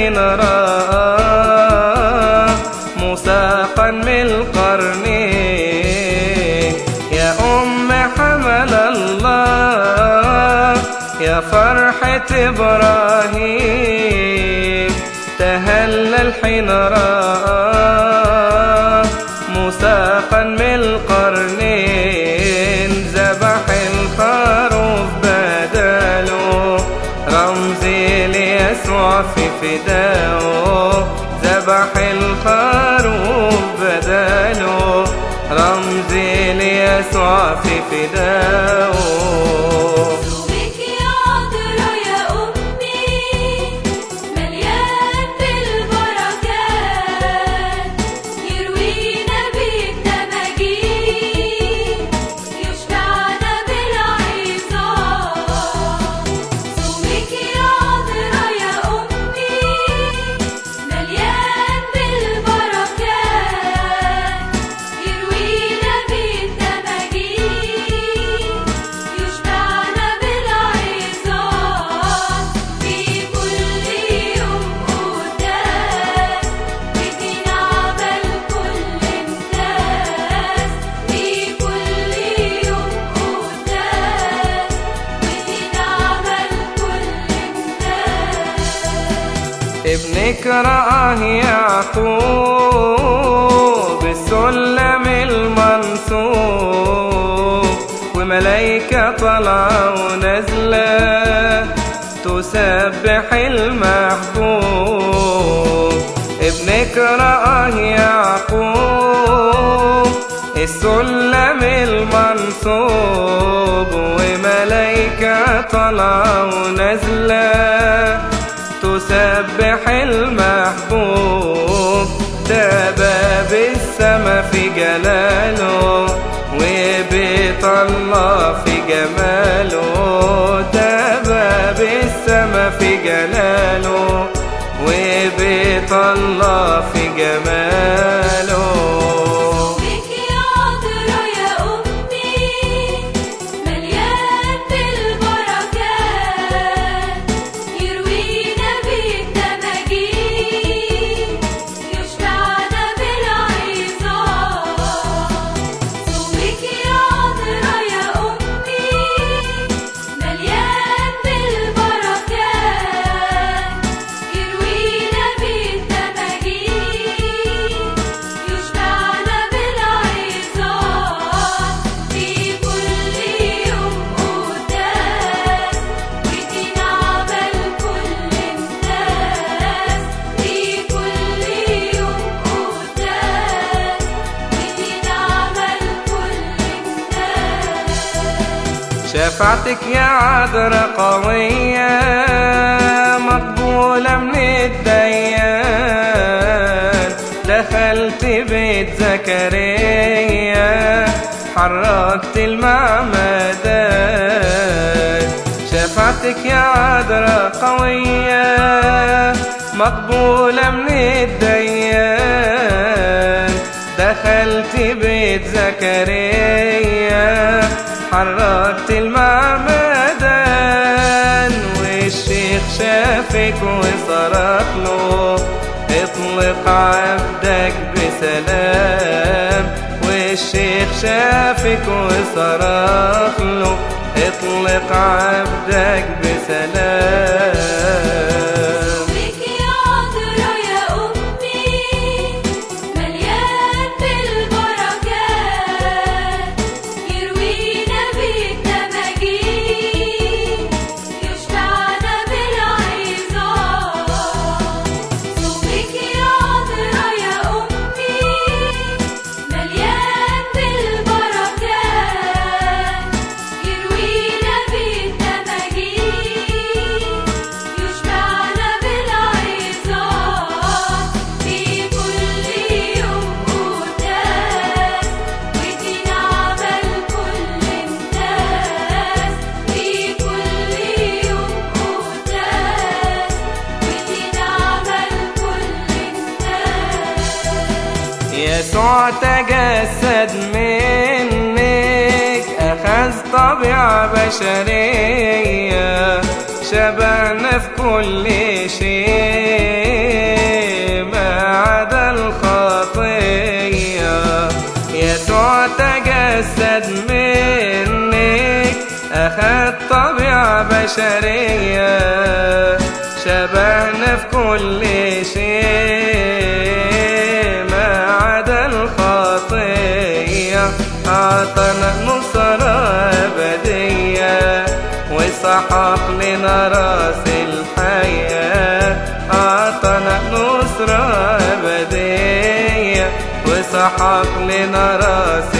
الحين رأى مساقا من القرن يا أم حمل الله يا فرحة إبراهيم تهلل حين رأى مساقا من القرنين ذبح الخروف بداله رمزي ليسوع في فداه ذبح الخروف بداله رمزي ليسوع في فداه بك يا عذرا يا أمي مليان بالبركات يروينا بالتماجيد يشبعنا بالعظات صومك يا عذرا يا أمي مليان بالبركات يروينا بالتماجيد يشبعنا بالعظات في كل يوم قداس بدينا عمل كل الناس في كل يوم قداس بدينا عمل كل الناس ابنك رآه يعقوب السلم المنصوب وملايكة طالعة ونازلة تسبح المحبوب ابنك رآه يعقوب السلم المنصوب وملايكة طالعة ونازلة تسبح المحبوب ده باب السما في جلاله وبيت الله في جماله ده باب السما في جلاله وبيت الله في جماله بك يا عذرا يا أمي مليان بالبركات يروينا بالتماجيد يشبعنا بالعظات صومك يا عذرا يا أمي مليان بالبركات يروينا بالتماجيد يشبعنا بالعظات في كل يوم قداس بدينا عمل كل الناس في كل يوم قداس بدينا عمل كل الناس شفاعتك يا عذرا قوية مقبولة من الديان دخلت بيت زكريا حركت المعمدان شفاعتك يا عذرا قوية مقبولة من الديان دخلت بيت زكريا حركت المعمدان والشيخ شافك وصرخ له اطلق عبدك بسلام والشيخ شافك وصرخ له اطلق عبدك بسلام بك يا عذرا يا أمي مليان بالبركات يروينا بالتماجيد يشبعنا بالعظات صومك يا عذرا يا أمي مليان بالبركات يروينا بالتماجيد يشبعنا بالعظات في كل يوم قداس بدينا عمل كل الناس في كل يوم قداس بدينا عمل كل الناس يسوع تجسد منك أخذ طبيعة بشرية شبهنا في كل شيء تجسد منك أخذ طبيعة بشرية شبهنا في كل شيء ما عدا الخطية أعطانا نصرة أبدية وسحق لنا راس الحياة أعطانا نصرة أبدية وسحق لنا راس